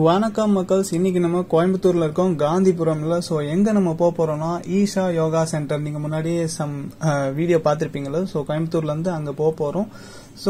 வணக்கம் மக்கள்ஸ் இன்னைக்கு நம்ம கோயம்புத்தூர்ல இருக்கோம் காந்திபுரம்ல ஸோ எங்க நம்ம போக போறோம்னா ஈஷா யோகா சென்டர் நீங்க முன்னாடியே சம் வீடியோ பார்த்திருப்பீங்களா ஸோ கோயம்புத்தூர்ல இருந்து அங்க போக போறோம் ஸோ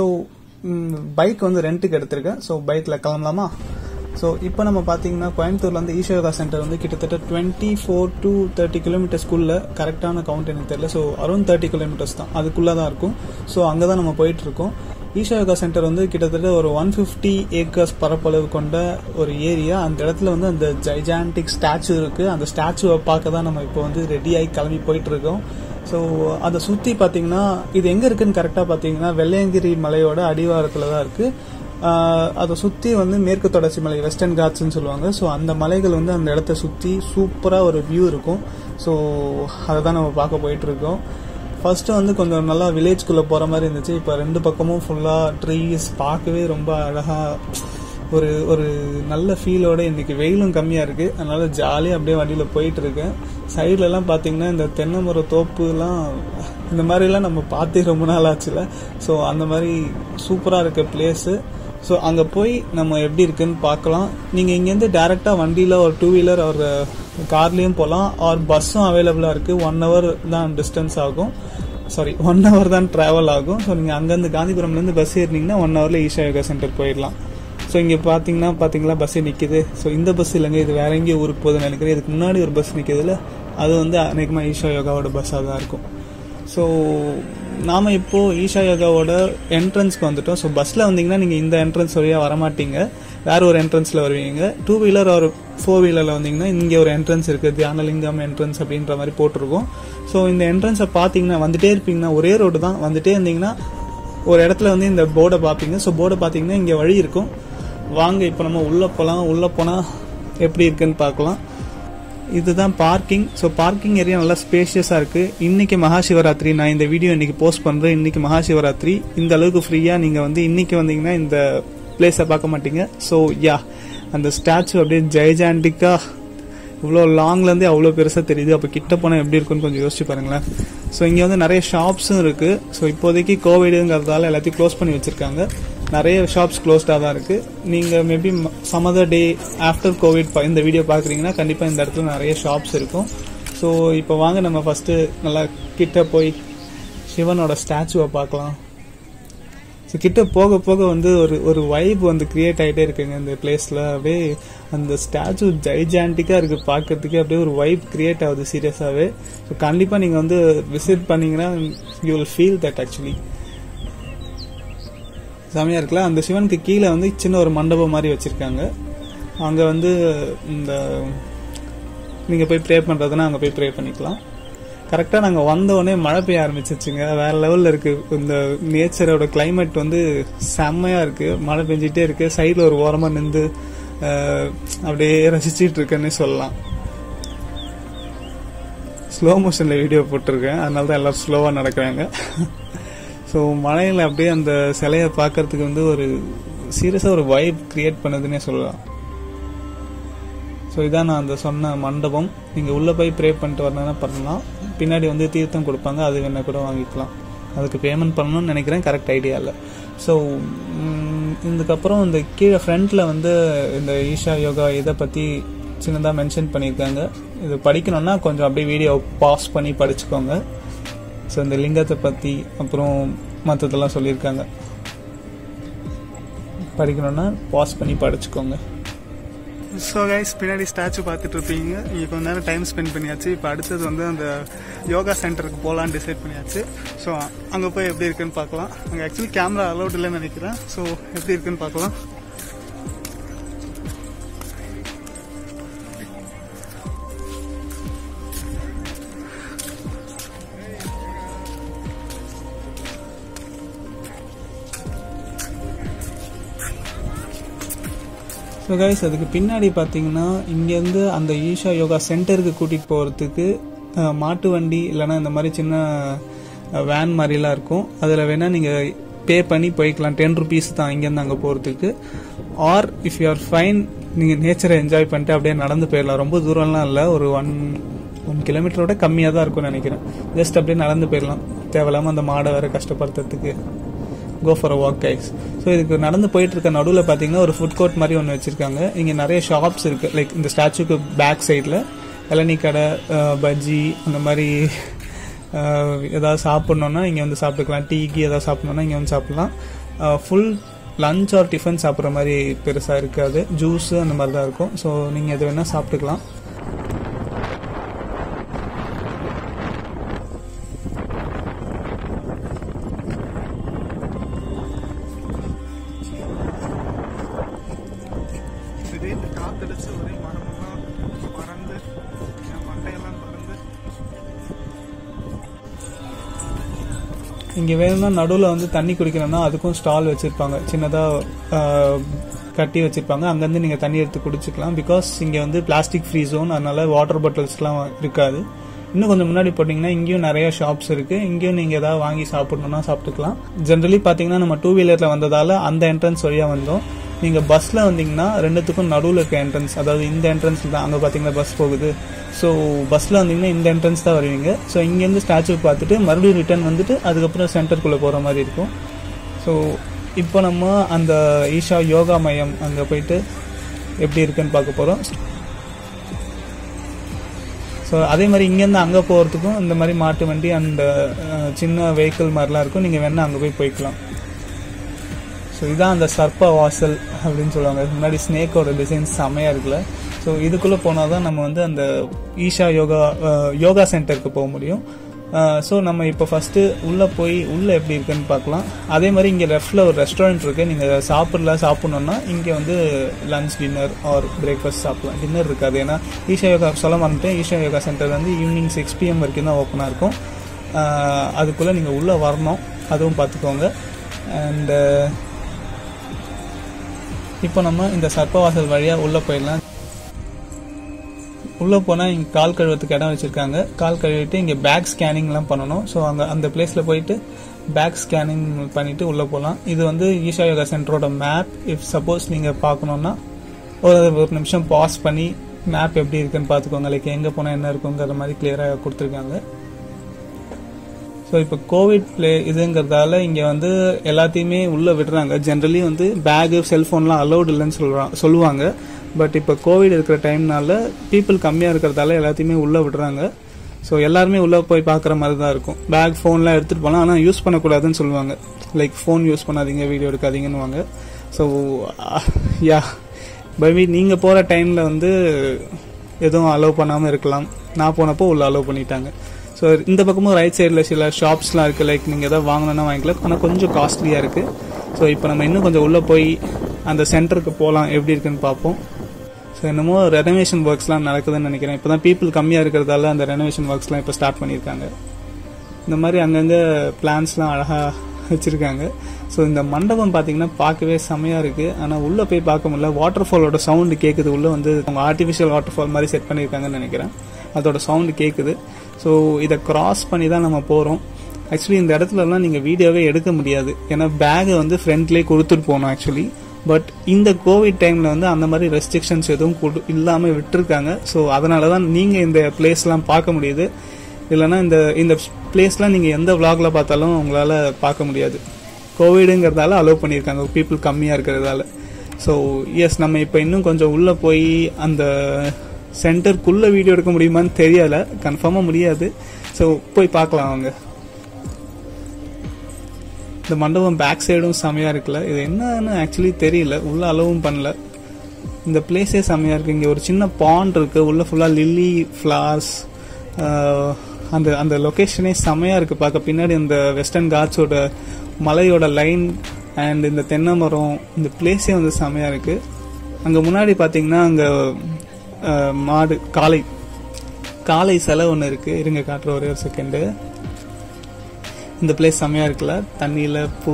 பைக் வந்து ரெண்ட்டுக்கு எடுத்திருக்கேன் ஸோ பைக்ல கிளம்பலாமா ஸோ இப்போ நம்ம பார்த்தீங்கன்னா கோயம்புத்தூர்ல இருந்து ஈஷா யோகா சென்டர் வந்து கிட்டத்தட்ட டுவெண்ட்டி ஃபோர் டு தேர்ட்டி கிலோமீட்டர்ஸ்க்குள்ள கரெக்டான கவுண்ட் எனக்கு தெரியல ஸோ அரௌண்ட் தேர்ட்டி கிலோமீட்டர்ஸ் தான் அதுக்குள்ளே தான் இருக்கும் ஸோ அங்கே தான் நம்ம போயிட்டு இருக்கோம் ஈஷா யோகா சென்டர் வந்து கிட்டத்தட்ட ஒரு ஒன் ஃபிஃப்டி ஏக்கர்ஸ் பரப்பளவு கொண்ட ஒரு ஏரியா அந்த இடத்துல வந்து அந்த ஜைஜான்டிக் ஸ்டாச்சு இருக்கு அந்த ஸ்டாச்சுவை பார்க்க தான் நம்ம இப்போ வந்து ரெடியாகி கிளம்பி போயிட்டு இருக்கோம் ஸோ அதை சுற்றி பார்த்தீங்கன்னா இது எங்கே இருக்குன்னு கரெக்டாக பார்த்தீங்கன்னா வெள்ளையங்கிரி மலையோட அடிவாரத்தில் தான் இருக்கு ஆஹ் அதை சுற்றி வந்து மேற்கு தொடர்ச்சி மலை வெஸ்டர்ன் காட்ஸ்னு சொல்லுவாங்க ஸோ அந்த மலைகள் வந்து அந்த இடத்த சுற்றி சூப்பராக ஒரு வியூ இருக்கும் ஸோ அதை தான் நம்ம பார்க்க போயிட்டு இருக்கோம் ஃபர்ஸ்ட் வந்து கொஞ்சம் நல்லா வில்லேஜ்குள்ளே போகிற மாதிரி இருந்துச்சு இப்போ ரெண்டு பக்கமும் ஃபுல்லாக ட்ரீஸ் பார்க்கவே ரொம்ப அழகாக ஒரு ஒரு நல்ல ஃபீலோட இன்னைக்கு வெயிலும் கம்மியாக இருக்குது அதனால ஜாலியாக அப்படியே வண்டியில் போயிட்டு இருக்கேன் சைட்லலாம் பார்த்தீங்கன்னா இந்த தென்னை மர தோப்புலாம் இந்த மாதிரிலாம் நம்ம பார்த்தே ரொம்ப நாள் ஆச்சுல ஸோ அந்த மாதிரி சூப்பராக இருக்க பிளேஸு ஸோ அங்கே போய் நம்ம எப்படி இருக்குன்னு பார்க்கலாம் நீங்கள் இங்கேருந்து டேரெக்டாக வண்டியில் ஒரு டூ வீலர் ஒரு கார்லேயும் போகலாம் ஆர் பஸ்ஸும் அவைலபிளாக இருக்குது ஒன் ஹவர் தான் டிஸ்டன்ஸ் ஆகும் சாரி ஒன் ஹவர் தான் ட்ராவல் ஆகும் ஸோ நீங்கள் அங்கேருந்து காந்திபுரம்லேருந்து பஸ் ஏறினீங்கன்னா ஒன் ஹவரில் ஈஷா யோகா சென்டர் போயிடலாம் ஸோ இங்கே பார்த்தீங்கன்னா பார்த்தீங்களா பஸ்ஸே நிற்கிது ஸோ இந்த பஸ் இல்லைங்க இது வேற எங்கேயும் ஊருக்கு போகுதுன்னு நினைக்கிறேன் இதுக்கு முன்னாடி ஒரு பஸ் நிற்கிதுல அது வந்து அநேகமாக ஈஷா யோகாவோட பஸ்ஸாக தான் இருக்கும் ஸோ நாம இப்போ ஈஷா யோகாவோட என்ட்ரன்ஸ்க்கு வந்துட்டோம் ஸோ பஸ்ஸில் வந்தீங்கன்னா நீங்கள் இந்த என்ட்ரன்ஸ் வழியாக வரமாட்டீங்க வேற ஒரு என்ட்ரன்ஸில் வருவீங்க டூ வீலர் ஒரு ஃபோர் வீலரில் வந்தீங்கன்னா இங்கே ஒரு என்ட்ரன்ஸ் இருக்குது தியானலிங்கம் என்ட்ரன்ஸ் அப்படின்ற மாதிரி போட்டிருக்கோம் ஸோ இந்த என்ட்ரன்ஸை பார்த்தீங்கன்னா வந்துட்டே இருப்பீங்கன்னா ஒரே ரோடு தான் வந்துட்டே இருந்தீங்கன்னா ஒரு இடத்துல வந்து இந்த போர்டை பார்ப்பீங்க ஸோ போர்டை பார்த்தீங்கன்னா இங்கே வழி இருக்கும் வாங்க இப்போ நம்ம உள்ளே போகலாம் உள்ளே போனால் எப்படி இருக்குன்னு பார்க்கலாம் இதுதான் பார்க்கிங் ஸோ பார்க்கிங் ஏரியா நல்லா ஸ்பேஷியஸாக இருக்குது இன்னைக்கு மகாசிவராத்திரி நான் இந்த வீடியோ இன்னைக்கு போஸ்ட் பண்ணுறேன் இன்னைக்கு மகாசிவராத்திரி இந்த அளவுக்கு ஃப்ரீயாக நீங்கள் வந்து இன்னைக்கு வந்தீங்கன்னா இந்த பிளேஸை பார்க்க மாட்டீங்க ஸோ யா அந்த ஸ்டாச்சு அப்படியே ஜெயஜாண்டிக்காக இவ்வளோ லாங்லேருந்தே அவ்வளோ பெருசாக தெரியுது அப்போ கிட்ட போனால் எப்படி இருக்குன்னு கொஞ்சம் யோசிச்சு பாருங்களேன் ஸோ இங்கே வந்து நிறைய ஷாப்ஸும் இருக்குது ஸோ இப்போதைக்கு கோவிடுங்கிறதால எல்லாத்தையும் க்ளோஸ் பண்ணி வச்சுருக்காங்க நிறைய ஷாப்ஸ் க்ளோஸ்டாக தான் இருக்குது நீங்கள் maybe some other day after COVID இந்த வீடியோ பார்க்குறீங்கன்னா கண்டிப்பாக இந்த இடத்துல நிறைய ஷாப்ஸ் இருக்கும் ஸோ இப்போ வாங்க நம்ம ஃபஸ்ட்டு நல்லா கிட்ட போய் சிவனோட ஸ்டாச்சுவை பார்க்கலாம் ஸோ கிட்ட போக போக வந்து ஒரு ஒரு வைப் வந்து கிரியேட் ஆகிட்டே இருக்குங்க இந்த பிளேஸில் அப்படியே அந்த ஸ்டாச்சு ஜைஜாண்டிக்காக இருக்குது பார்க்கறதுக்கே அப்படியே ஒரு வைப் கிரியேட் ஆகுது சீரியஸாகவே ஸோ கண்டிப்பாக நீங்கள் வந்து விசிட் பண்ணீங்கன்னா you will feel that actually செமையாக இருக்குல்ல அந்த சிவனுக்கு கீழே வந்து சின்ன ஒரு மண்டபம் மாதிரி வச்சுருக்காங்க அங்கே வந்து இந்த நீங்கள் போய் ப்ரே பண்ணுறதுன்னா அங்கே போய் ப்ரே பண்ணிக்கலாம் கரெக்டாக நாங்கள் வந்தோடனே மழை பெய்ய ஆரம்பிச்சிச்சுங்க வேற லெவலில் இருக்குது இந்த நேச்சரோட கிளைமேட் வந்து செம்மையாக இருக்குது மழை பெஞ்சிட்டே இருக்குது சைடில் ஒரு ஓரமாக நின்று அப்படியே ரசிச்சிட்டு இருக்கேன்னு சொல்லலாம் ஸ்லோ மோஷனில் வீடியோ போட்டிருக்கேன் அதனால தான் எல்லோரும் ஸ்லோவாக நடக்கிறாங்க ஸோ மலையில் அப்படியே அந்த சிலையை பார்க்கறதுக்கு வந்து ஒரு சீரியஸாக ஒரு வைப் கிரியேட் பண்ணுதுன்னே சொல்லலாம் ஸோ இதான் நான் அந்த சொன்ன மண்டபம் நீங்கள் உள்ளே போய் ப்ரே பண்ணிட்டு வரணும்னா பண்ணலாம் பின்னாடி வந்து தீர்த்தம் கொடுப்பாங்க அது வேணா கூட வாங்கிக்கலாம் அதுக்கு பேமெண்ட் பண்ணணும்னு நினைக்கிறேன் கரெக்ட் ஐடியா இல்லை ஸோ இதுக்கப்புறம் இந்த கீழே ஃப்ரண்ட்டில் வந்து இந்த ஈஷா யோகா இதை பற்றி சின்னதாக மென்ஷன் பண்ணியிருக்காங்க இது படிக்கணும்னா கொஞ்சம் அப்படியே வீடியோ பாஸ் பண்ணி படிச்சுக்கோங்க ஸோ இந்த லிங்கத்தை பற்றி அப்புறம் மற்றதெல்லாம் சொல்லியிருக்காங்க படிக்கணும்னா பாஸ் பண்ணி படிச்சுக்கோங்க ஸோ கைஸ் பின்னாடி ஸ்டாச்சு பார்த்துட்டு இருப்பீங்க இங்கே கொஞ்ச நேரம் டைம் ஸ்பெண்ட் பண்ணியாச்சு இப்போ அடுத்தது வந்து அந்த யோகா சென்டருக்கு போகலான்னு டிசைட் பண்ணியாச்சு ஸோ அங்கே போய் எப்படி இருக்குன்னு பார்க்கலாம் அங்கே ஆக்சுவலி கேமரா அலௌட் இல்லைன்னு நினைக்கிறேன் ஸோ எப்படி இருக்குன்னு பார்க்கலாம் ஸோ கைஸ் அதுக்கு பின்னாடி பார்த்தீங்கன்னா இங்கேருந்து அந்த ஈஷா யோகா சென்டருக்கு கூட்டிகிட்டு போகிறதுக்கு மாட்டு வண்டி இல்லைன்னா இந்த மாதிரி சின்ன வேன் மாதிரிலாம் இருக்கும் அதில் வேணால் நீங்கள் பே பண்ணி போய்க்கலாம் டென் ருபீஸ் தான் இங்கேருந்து அங்கே போகிறதுக்கு or if you are fine நீங்கள் நேச்சரை என்ஜாய் பண்ணிட்டு அப்படியே நடந்து போயிடலாம் ரொம்ப தூரம்லாம் இல்லை ஒரு ஒன் ஒன் கிலோமீட்டரோட கம்மியாக தான் இருக்கும்னு நினைக்கிறேன் ஜஸ்ட் அப்படியே நடந்து போயிடலாம் தேவையில்லாமல் அந்த மாடை வேற கஷ்டப்படுத்துறதுக்கு go for a walk guys so இதுக்கு நடந்து போயிட்டு இருக்க நடுவில் பார்த்தீங்கன்னா ஒரு ஃபுட் கோர்ட் மாதிரி ஒன்று வச்சிருக்காங்க இங்கே நிறைய ஷாப்ஸ் இருக்கு லைக் இந்த ஸ்டாச்சுக்கு பேக் சைடில் இளநீ கடை அஹ், பஜ்ஜி அந்த மாதிரி அஹ், ஏதாவது சாப்பிட்ணுன்னா இங்கே வந்து சாப்பிட்டுக்கலாம் டீ கீ ஏதாவது சாப்பிட்ணுன்னா இங்கே வந்து சாப்பிட்லாம் ஃபுல் லஞ்ச் ஆர் டிஃபன் சாப்பிட்ற மாதிரி பெருசாக இருக்காது ஜூஸ் அந்த மாதிரி தான் இருக்கும் ஸோ நீங்கள் எது வேணால் சாப்பிட்டுக்கலாம் திடீர்னு காத்தடிச்சு ஒரே மரமெல்லாம் பறந்து என் மண்டையெல்லாம் பறந்து இங்கே வேணும்னா நடுவில் வந்து தண்ணி குடிக்கணும்னா அதுக்கும் ஸ்டால் வச்சுருப்பாங்க சின்னதாக கட்டி வச்சுருப்பாங்க அங்கேருந்து நீங்கள் தண்ணி எடுத்து குடிச்சிக்கலாம் பிகாஸ் இங்கே வந்து பிளாஸ்டிக் ஃப்ரீ ஜோன் அதனால வாட்டர் பாட்டில்ஸ்லாம் இருக்காது இன்னும் கொஞ்சம் முன்னாடி போட்டிங்கன்னா இங்கேயும் நிறைய ஷாப்ஸ் இருக்கு இங்கேயும் நீங்கள் ஏதாவது வாங்கி சாப்பிடணும்னா சாப்பிட்டுக்கலாம் ஜென்ரலி பார்த்தீங்கன்னா நம்ம டூ வீலரில் வந்ததால அந்த என்ட்ரன்ஸ் வழியாக வந்தோம் நீங்கள் பஸ்ஸில் வந்தீங்கன்னா ரெண்டுத்துக்கும் நடுவில் இருக்க என்ட்ரன்ஸ் அதாவது இந்த என்ட்ரன்ஸ் தான் அங்கே பார்த்தீங்கன்னா பஸ் போகுது ஸோ பஸ்ஸில் வந்தீங்கன்னா இந்த என்ட்ரன்ஸ் தான் வருவீங்க ஸோ இங்கேருந்து ஸ்டாச்சு பார்த்துட்டு மறுபடியும் ரிட்டர்ன் வந்துட்டு அதுக்கப்புறம் சென்டருக்குள்ளே போகிற மாதிரி இருக்கும் ஸோ இப்போ நம்ம அந்த ஈஷா யோகா மையம் அங்கே போயிட்டு எப்படி இருக்குன்னு பார்க்க போகிறோம் ஸோ அதே மாதிரி இங்கேருந்து அங்கே போகிறதுக்கும் இந்த மாதிரி மாட்டு வண்டி அண்ட் சின்ன வெஹிக்கிள் மாதிரிலாம் இருக்கும் நீங்கள் வேணால் அங்கே போய் போய்க்கலாம் ஸோ இதான் அந்த சர்ப்ப வாசல் அப்படின்னு சொல்லுவாங்க முன்னாடி ஸ்னேக்கோட டிசைன் செமையாக இருக்குல்ல ஸோ இதுக்குள்ளே போனால் தான் நம்ம வந்து அந்த ஈஷா யோகா அஹ், யோகா சென்டருக்கு போக முடியும் ஸோ நம்ம இப்போ ஃபஸ்ட்டு உள்ளே போய் உள்ளே எப்படி இருக்குன்னு பார்க்கலாம் அதே மாதிரி இங்கே லெஃப்டில் ஒரு ரெஸ்டாரண்ட் இருக்குது நீங்கள் சாப்பிடல சாப்பிட்ணுன்னா இங்கே வந்து லஞ்ச் டின்னர் ஆர் பிரேக்ஃபாஸ்ட் சாப்பிடலாம் டின்னர் இருக்காது ஏன்னா ஈஷா யோகா சொல்ல மறந்துட்டேன் ஈஷா யோகா சென்டர் வந்து ஈவினிங் சிக்ஸ் பிஎம் வரைக்கும் தான் ஓப்பனாக இருக்கும் அதுக்குள்ளே நீங்கள் உள்ளே வரணும் அதுவும் பார்த்துக்கோங்க அண்டு இப்போ நம்ம இந்த சர்ப்பவாசல் வழியாக உள்ளே போயிடலாம் உள்ளே போனால் இங்கே கால் கழுவத்துக்கு இடம் வச்சுருக்காங்க கால் கழுவிட்டு இங்கே பேக் ஸ்கேனிங்லாம் பண்ணணும் ஸோ அங்கே அந்த பிளேஸில் போயிட்டு பேக் ஸ்கேனிங் பண்ணிவிட்டு உள்ளே போகலாம் இது வந்து ஈஷா யோகா சென்டரோட மேப் இஃப் சப்போஸ் நீங்கள் பார்க்கணுன்னா ஒரு ஒரு நிமிஷம் பாஸ் பண்ணி மேப் எப்படி இருக்குன்னு பார்த்துக்கோங்க லைக் எங்கே போனால் என்ன இருக்குங்கிற மாதிரி கிளியராக கொடுத்துருக்காங்க ஸோ இப்போ கோவிட் ப்ளே இதுங்கிறதால இங்கே வந்து எல்லாத்தையுமே உள்ளே விடுறாங்க ஜென்ரலி வந்து பேகு செல்ஃபோன்லாம் அலௌட் இல்லைன்னு சொல்கிறாங்க சொல்லுவாங்க பட் இப்போ கோவிட் இருக்கிற டைம்னால பீப்புள் கம்மியாக இருக்கிறதால எல்லாத்தையுமே உள்ளே விடுறாங்க ஸோ எல்லாருமே உள்ளே போய் பார்க்குற மாதிரி தான் இருக்கும் பேக் ஃபோன்லாம் எடுத்துகிட்டு போகலாம் ஆனால் யூஸ் பண்ணக்கூடாதுன்னு சொல்லுவாங்க லைக் ஃபோன் யூஸ் பண்ணாதீங்க வீடியோ எடுக்காதீங்கன்னுவாங்க ஸோ யா பைபி நீங்கள் போகிற டைமில் வந்து எதுவும் அலோவ் பண்ணாமல் இருக்கலாம் நான் போனப்போ உள்ள அலோவ் பண்ணிட்டாங்க ஸோ இந்த பக்கமும் ரைட் சைடில் சில ஷாப்ஸ்லாம் இருக்குது லைக் நீங்கள் எதாவது வாங்கணும்னா வாங்கிக்கலாம் ஆனால் கொஞ்சம் காஸ்ட்லியாக இருக்குது ஸோ இப்போ நம்ம இன்னும் கொஞ்சம் உள்ளே போய் அந்த சென்டருக்கு போகலாம் எப்படி இருக்குன்னு பார்ப்போம் ஸோ என்னமோ ரெனோவேஷன் ஒர்க்ஸ்லாம் நடக்குதுன்னு நினைக்கிறேன் இப்போ தான் பீப்புள் கம்மியாக இருக்கிறதால அந்த ரெனோவேஷன் ஒர்க்ஸ்லாம் இப்போ ஸ்டார்ட் பண்ணியிருக்காங்க இந்த மாதிரி அங்கங்கே பிளான்ஸ்லாம் அழகாக வச்சுருக்காங்க ஸோ இந்த மண்டபம் பார்த்தீங்கன்னா பார்க்கவே செமையாக இருக்குது ஆனால் உள்ளே போய் பார்க்க முடியல வாட்டர் ஃபாலோட சவுண்டு கேட்குது உள்ளே வந்து அவங்க ஆர்டிஃபிஷியல் வாட்டர் ஃபால் மாதிரி செட் பண்ணியிருக்காங்கன்னு நினைக்கிறேன் அதோட சவுண்டு கேட்குது ஸோ இதை கிராஸ் பண்ணி தான் நம்ம போகிறோம் ஆக்சுவலி இந்த இடத்துலலாம் நீங்கள் வீடியோவே எடுக்க முடியாது ஏன்னா பேகை வந்து ஃப்ரண்ட்லேயே கொடுத்துட்டு போகணும் ஆக்சுவலி பட் இந்த கோவிட் டைமில் வந்து அந்த மாதிரி ரெஸ்ட்ரிக்ஷன்ஸ் எதுவும் கொடு இல்லாமல் விட்டுருக்காங்க ஸோ அதனால தான் நீங்கள் இந்த பிளேஸ்லாம் பார்க்க முடியுது இல்லைன்னா இந்த இந்த பிளேஸ்லாம் நீங்கள் எந்த vlogல பார்த்தாலும் உங்களால் பார்க்க முடியாது கோவிடுங்கிறதால அலோவ் பண்ணியிருக்காங்க பீப்புள் கம்மியாக இருக்கிறதால ஸோ எஸ் நம்ம இப்போ இன்னும் கொஞ்சம் உள்ளே போய் அந்த சென்டருக்குள்ளே வீடியோ எடுக்க முடியுமான்னு தெரியலை கன்ஃபார்மாக முடியாது ஸோ போய் பார்க்கலாம் அவங்க இந்த மண்டபம் பேக் சைடும் செமையாக இருக்குல்ல இது என்னன்னு ஆக்சுவலி தெரியல உள்ள அலோவும் பண்ணல இந்த பிளேஸே செமையாக இருக்குது இங்கே ஒரு சின்ன பாண்ட் இருக்குது உள்ள ஃபுல்லாக லில்லி ஃப்ளார்ஸ் அந்த அந்த லொக்கேஷனே செமையாக இருக்குது பார்க்க பின்னாடி அந்த வெஸ்டர்ன் காட்ஸோட மலையோட லைன் அண்ட் இந்த தென்னை மரம் இந்த பிளேஸே வந்து செமையாக இருக்குது அங்கே முன்னாடி பார்த்தீங்கன்னா அங்கே மாடு காளை காளை சிலை ஒன்று இருக்குது இருங்க காட்டுற ஒரே ஒரு செகண்டு இந்த பிளேஸ் செமையாக இருக்குல்ல தண்ணியில் பூ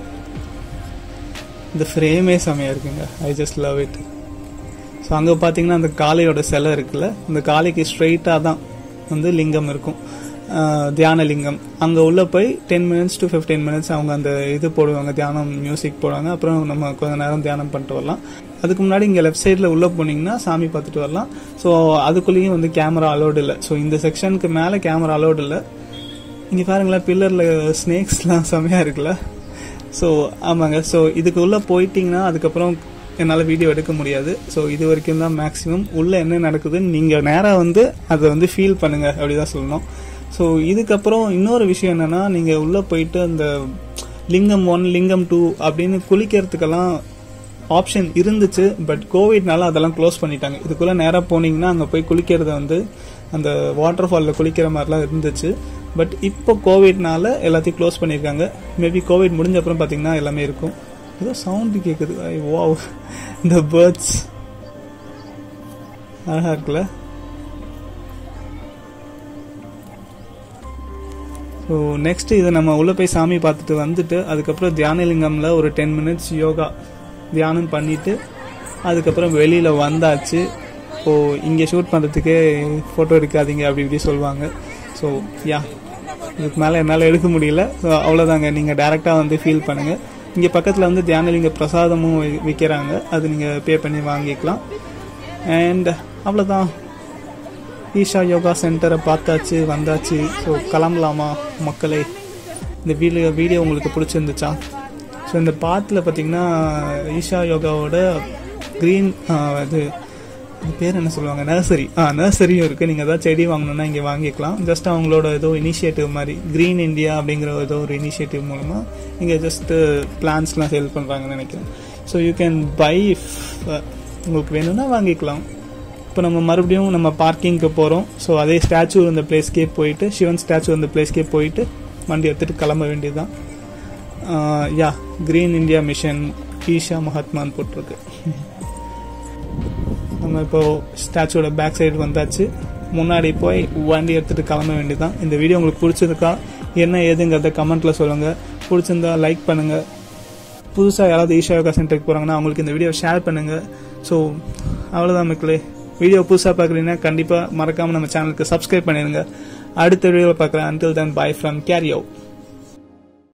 இந்த ஃப்ரேமே செமையாக இருக்குங்க I just love it so அங்கே பார்த்தீங்கன்னா அந்த காளையோட சிலை இருக்குல்ல இந்த காளைக்கு ஸ்ட்ரைட்டாக தான் வந்து லிங்கம் இருக்கும் ஆஹ் தியான லிங்கம் அங்கே உள்ளே போய் ten minutes to fifteen minutes அவங்க அந்த இது போடுவாங்க தியானம் மியூசிக் போடுவாங்க அப்புறம் நம்ம கொஞ்ச நேரம் தியானம் பண்ணிட்டு வரலாம் அதுக்கு முன்னாடி இங்கே லெஃப்ட் சைடில் உள்ளே போனீங்கன்னா சாமி பார்த்துட்டு வரலாம் ஸோ அதுக்குள்ளேயும் வந்து கேமரா அலோடு இல்லை ஸோ இந்த செக்ஷனுக்கு மேலே கேமரா அலோடு இல்லை இங்கே பாருங்களேன் பில்லரில் ஸ்னேக்ஸ்லாம் செமையாக இருக்குல்ல ஸோ ஆமாங்க ஸோ இதுக்கு உள்ள போயிட்டீங்கன்னா அதுக்கப்புறம் என்னால் வீடியோ எடுக்க முடியாது ஸோ இது வரைக்கும் தான் மேக்ஸிமம் உள்ள என்ன நடக்குதுன்னு நீங்கள் நேராக வந்து அதை வந்து ஃபீல் பண்ணுங்க அப்படிதான் சொல்லணும் ஸோ இதுக்கப்புறம் இன்னொரு விஷயம் என்னன்னா நீங்கள் உள்ள போயிட்டு அந்த லிங்கம் ஒன் லிங்கம் டூ அப்படின்னு குளிக்கிறதுக்கெல்லாம் ஆப்ஷன் இருந்துச்சு பட் கோவிட்னால அதெல்லாம் க்ளோஸ் பண்ணிட்டாங்க இதுக்குள்ள நேராக போனீங்கன்னா அங்கே போய் குளிக்கிறது வந்து அந்த வாட்டர் ஃபாலில் குளிக்கிற மாதிரிலாம் இருந்துச்சு பட் இப்போ கோவிட்னால எல்லாத்தையும் க்ளோஸ் பண்ணியிருக்காங்க மேபி கோவிட் முடிஞ்ச அப்புறம் பார்த்தீங்கன்னா எல்லாமே இருக்கும் ஏதோ சவுண்டு கேட்குது வாவ் இந்த பேர்ட்ஸ் அழகா இருக்குல்ல ஸோ நெக்ஸ்ட் இதை நம்ம உள்ள போய் சாமி பார்த்துட்டு வந்துட்டு அதுக்கப்புறம் தியானலிங்கம்ல ஒரு டென் மினிட்ஸ் யோகா தியானம் பண்ணிட்டு அதுக்கப்புறம் வெளியில வந்தாச்சு ஓ இங்கே ஷூட் பண்ணுறதுக்கே ஃபோட்டோ எடுக்காதீங்க அப்படி இப்படி சொல்லுவாங்க ஸோ யா இதுக்கு மேலே என்னால் எடுக்க முடியல ஸோ அவ்வளோதாங்க நீங்கள் டேரெக்டாக வந்து ஃபீல் பண்ணுங்கள் இங்கே பக்கத்தில் வந்து தியானலிங்க பிரசாதமும் வி- விற்கிறாங்க அது நீங்கள் பே பண்ணி வாங்கிக்கலாம் அண்ட் அவ்வளோதான் ஈஷா யோகா சென்டரை பார்த்தாச்சு வந்தாச்சு ஸோ கிளம்பலாமா மக்களே இந்த வீடியோ வீடியோ உங்களுக்கு பிடிச்சிருந்துச்சா ஸோ இந்த பாத்தில் பார்த்தீங்கன்னா ஈஷா யோகாவோட க்ரீன் இது இது பேர் என்ன சொல்லுவாங்க நர்சரி ஆ நர்சரியும் இருக்குது நீங்கள் ஏதாவது செடி வாங்கணும்னா இங்கே வாங்கிக்கலாம் ஜஸ்ட் அவங்களோட ஏதோ இனிஷியேட்டிவ் மாதிரி க்ரீன் இந்தியா அப்படிங்கிற ஏதோ ஒரு இனிஷியேட்டிவ் மூலமாக இங்கே ஜஸ்ட்டு பிளான்ஸ்லாம் சேல் பண்ணுறாங்கன்னு நினைக்கிறேன் ஸோ யூ கேன் பை உங்களுக்கு வேணும்னா வாங்கிக்கலாம் இப்போ நம்ம மறுபடியும் நம்ம பார்க்கிங்க்கு போகிறோம் ஸோ அதே ஸ்டாச்சு இருந்த பிளேஸ்க்கே போயிட்டு சிவன் ஸ்டாச்சு இருந்த பிளேஸ்க்கே போயிட்டு வண்டி எடுத்துகிட்டு கிளம்ப வேண்டியதுதான் ya green India mission Isha மகாத்மான்னு போட்டிருக்கு நம்ம இப்போ ஸ்டாச்சுவோட பேக் சைடு வந்தாச்சு முன்னாடி போய் வண்டி எடுத்துகிட்டு கிளம்ப வேண்டியதுதான் இந்த வீடியோ உங்களுக்கு பிடிச்சிருக்கா என்ன ஏதுங்கிறத கமெண்ட்ல சொல்லுங்கள் பிடிச்சிருந்தா லைக் பண்ணுங்கள் புதுசாக யாராவது ஈஷா யோகா சென்டருக்கு போகிறாங்கன்னா அவங்களுக்கு இந்த வீடியோ ஷேர் பண்ணுங்கள் ஸோ அவ்வளோதான் மக்களே வீடியோ புதுசாக பார்க்குறீங்கன்னா கண்டிப்பாக மறக்காமல் நம்ம சேனலுக்கு சப்ஸ்கிரைப் பண்ணிடுங்க அடுத்த வீடியோவில் பார்க்குறேன் அன்டில் தென் பை ஃப்ரம் கேரியோ